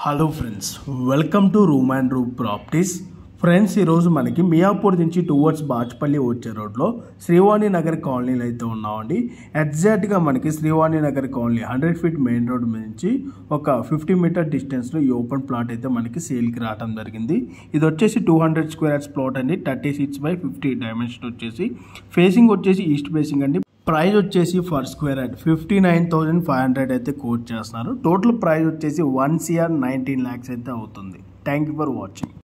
hello friends welcome to room and room properties friends ఈరోజు మనకి మియాపూర్ నుంచి టువర్డ్స్ బాచ్పల్లి వచ్చే రోడ్లో శ్రీవాణి నగర్ కాలనీలో అయితే ఉన్నామండి ఎగ్జాక్ట్గా మనకి Srivani Nagar colony hundred feet main road నుంచి ఒక ఫిఫ్టీ మీటర్ డిస్టెన్స్లో ఈ ఓపెన్ ప్లాట్ అయితే మనకి సేల్కి రావడం జరిగింది ఇది వచ్చేసి two hundred square yards plot అండి thirty six by fifty dimension వచ్చేసి ఫేసింగ్ వచ్చేసి ఈస్ట్ ఫేసింగ్ అండి ప్రైస్ వచ్చేసి for square yard fifty nine thousand five hundred అయితే కోట్ చేస్తున్నారు టోటల్ ప్రైస్ వచ్చేసి వన్ సిఆర్ నైన్టీన్ ల్యాక్స్ అయితే అవుతుంది థ్యాంక్ యూ ఫర్ వాచింగ్